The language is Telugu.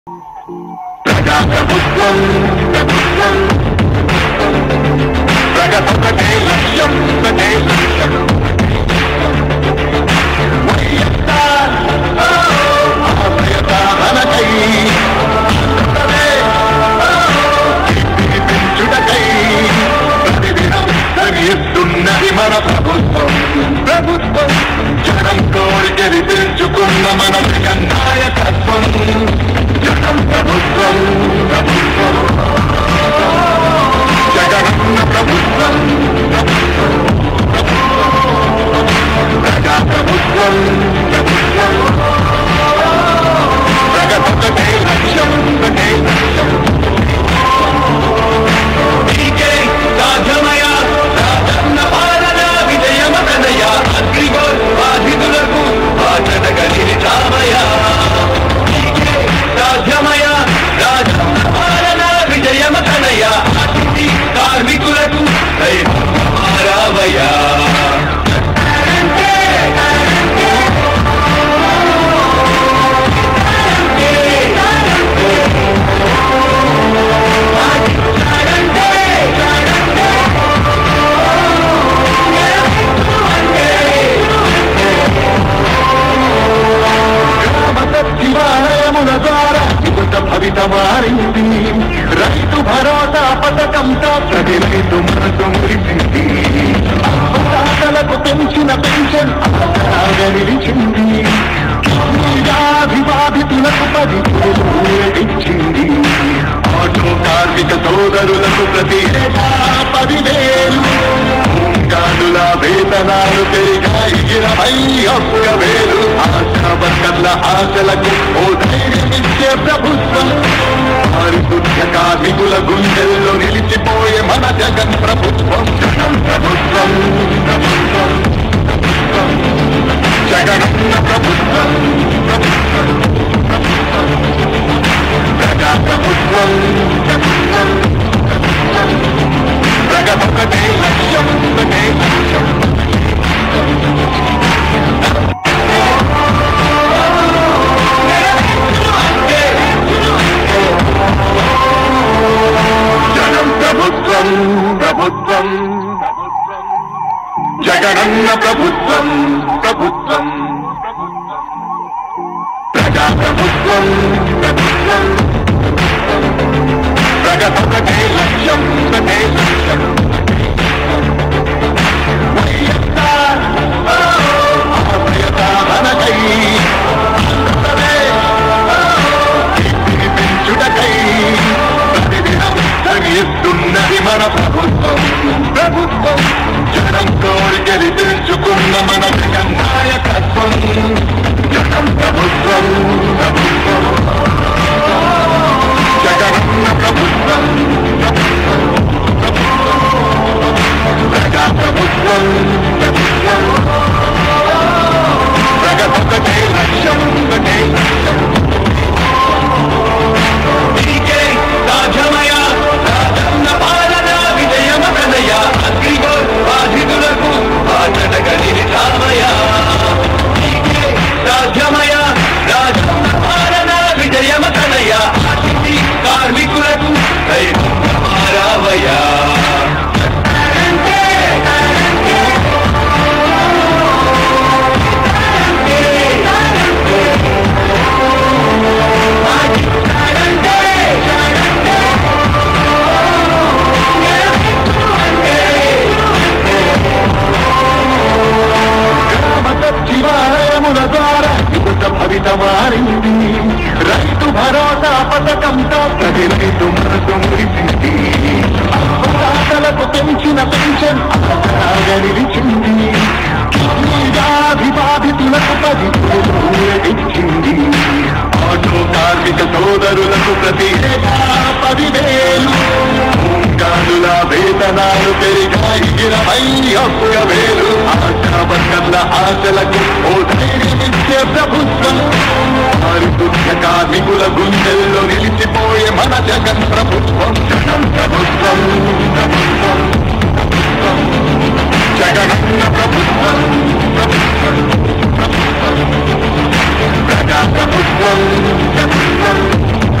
ప్రజాప్రభుత్వం ప్రభుత్వం ప్రగతొకటే లక్ష్యం ఒకటే లక్ష్యం వైఎస్ఆర్ ఓ, ఆశయత మనకై ఆంధ్రప్రదేశ్, ఓ, కీర్తిని పెంచుటకై ప్రతిదినం శ్రమిస్తున్నది మన ప్రభుత్వం ప్రభుత్వం జనం కోరి గెలిపించుకున్న మన జగన్ నాయకత్వం జనం ప్రభుత్వం ప్రభుత్వం జగనన్న ప్రభుత్వం ప్రజా ప్రభుత్వం ప్రభుత్వం ప్రగతొకటే లక్ష్యం ఒకటే లక్ష్యం నీకే సాధ్యమయ రాజన్న పాలన విజయమతనయ అగ్రిగోల్ బాధితులకు బాధన కలిగి చామయ నీకే సాధ్యమయ రాజన్న పాలన విజయమతనయ అతిథి కార్మికులకు దైవం మారావయ్యా సచివాలయముల ద్వారా యువత భవిత మారింది రైతు భరోసా పథకంతో ప్రతి రైతు మనసు మురిసింది అప్పదాతలకు పెంచిన పెన్షన్ ఆసరాగా నిలిచింది వ్యాధిబాధితులకు పది ఇచ్చింది ఆటో కార్మిక సోదరులకు ప్రతి ఏటా పదివేలు గానుల వేతనాలు పెరిగాయి ఇరవై ఒక్క వేలు ఆశా వర్గర్ల ఆశలకు ఓ ధైర్యమిచ్చే ప్రభుత్వం పారిశుద్ధ కార్మికుల గుండెల్లో నిలిచిపోయే మన జగన్ ప్రభుత్వం జగన్ ప్రభుత్వం ప్రభుత్వం ప్రభుత్వం జగనన్న ప్రభుత్వం ప్రభుత్వం ప్రభుత్వం ప్రజా ప్రభుత్వం ప్రభుత్వం ప్రభుత్వం ప్రగతొకటే లక్ష్యం ఒకటే లక్ష్యం జనం ప్రభుత్వం ప్రభుత్వం జగనన్న ప్రభుత్వం ప్రభుత్వం ప్రజా ప్రభుత్వం ప్రభుత్వం ప్రగతొకటే లక్ష్యం ఒకటే లక్ష్యం వైఎస్ఆర్ ఓ, ఆశయత మనకై ఆంధ్రప్రదేశ్, ఓ, కీర్తిని పెంచుటకై ప్రతిదినం శ్రమిస్తున్నది మన ప్రభుత్వం ప్రభుత్వం జనం కోరి గెలిపించుకున్న మన జగన్ నాయకత్వం జనం ప్రభుత్వం ప్రభుత్వం జగనన్న ప్రభుత్వం ప్రభుత్వం ప్రభుత్వం ప్రజా ప్రభుత్వం ప్రభుత్వం ప్రగతొకటే లక్ష్యం ఒకటే లక్ష్యం నీకే సాధ్యమయ రాజన్న పాలన విజయమతనయ అగ్రిగోల్ బాధితులకు బాధన కలిగి చామయ నీకే సాధ్యమయ రాజన్న పాలన విజయమతనయ అతిథి కార్మికులకు దైవం మారావయ్యా గ్రామ సచివాలయముల ద్వారా యువత భవిత మారింది రైతు భరోసా పథకంతో ప్రతి రైతు మనసు మురిసింది అప్పదాతలకు పెంచిన పెన్షన్ ఆసరాగా నిలిచింది వ్యాధిబాధితులకు పది ఇచ్చింది ఆటో కార్మిక సోదరులకు ప్రతి ఏటా పదివేలు గానుల వేతనాలు పెరిగాయి ఇరవై ఒక్క వేలు ఆశా వర్గర్ల ఆశలకు ఓ ధైర్యమిచ్చే ప్రభుత్వం పారిశుద్ధ కార్మికుల గుండెల్లో నిలిచిపోయే మన జగన్ ప్రభుత్వం జగన్ ప్రభుత్వం ప్రభుత్వం ప్రభుత్వం జగనన్న ప్రభుత్వం ప్రభుత్వం ప్రభుత్వం ప్రజా ప్రభుత్వం ప్రభుత్వం